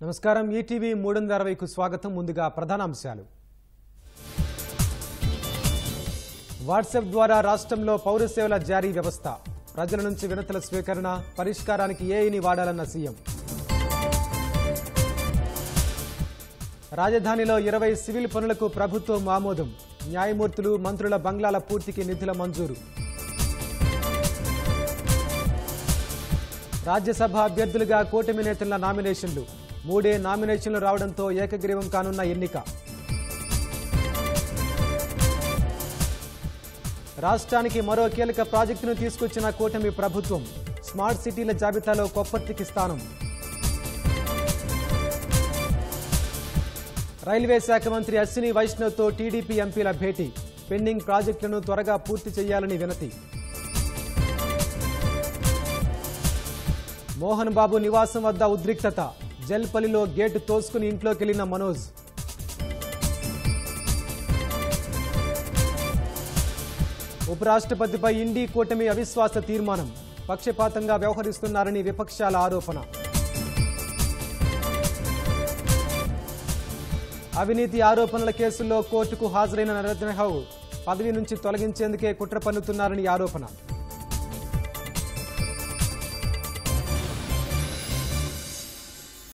నమస్కారం ఈటీవీ మూడు వందల అరవైకు స్వాగతం ముందుగా ప్రధాన అంశాలు వాట్సాప్ ద్వారా రాష్ట్రంలో పౌర సేవల జారీ వ్యవస్థ ప్రజల నుంచి వినతుల స్వీకరణ పరిష్కారానికి ఏఐని వాడాలన్న సీఎం రాజధానిలో ఇరవై సివిల్ పనులకు ప్రభుత్వం ఆమోదం న్యాయమూర్తులు మంత్రుల బంగ్లాల పూర్తికి నిధుల మంజూరు రాజ్యసభ అభ్యర్థులుగా కూటమి నేతల నామినేషన్లు మూడే నామినేషన్లు రావడంతో ఏకగ్రీవం కానున్న ఎన్నిక రాష్ట్రానికి మరో కీలక ప్రాజెక్టును తీసుకొచ్చిన కూటమి ప్రభుత్వం స్మార్ట్ సిటీల జాబితాలో కొప్పర్తికి స్థానం రైల్వే శాఖ మంత్రి అశ్విని వైష్ణవ్తో టీడీపీ ఎంపీల భేటీ పెండింగ్ ప్రాజెక్టులను త్వరగా పూర్తి చేయాలని వినతి మోహన్ బాబు నివాసం వద్ద ఉద్రిక్తత జల్పల్లిలో గేటు తోసుకుని ఇంట్లోకెళ్లిన మనోజ్ ఉపరాష్ట్రపతిపై ఇండీ కూటమి అవిశ్వాస తీర్మానం పక్షపాతంగా వ్యవహరిస్తున్నారని విపక్షాల ఆరోపణ అవినీతి ఆరోపణల కేసుల్లో కోర్టుకు హాజరైన నరేంద్ర హౌ పదవి నుంచి తొలగించేందుకే కుట్ర పన్నుతున్నారని ఆరోపణ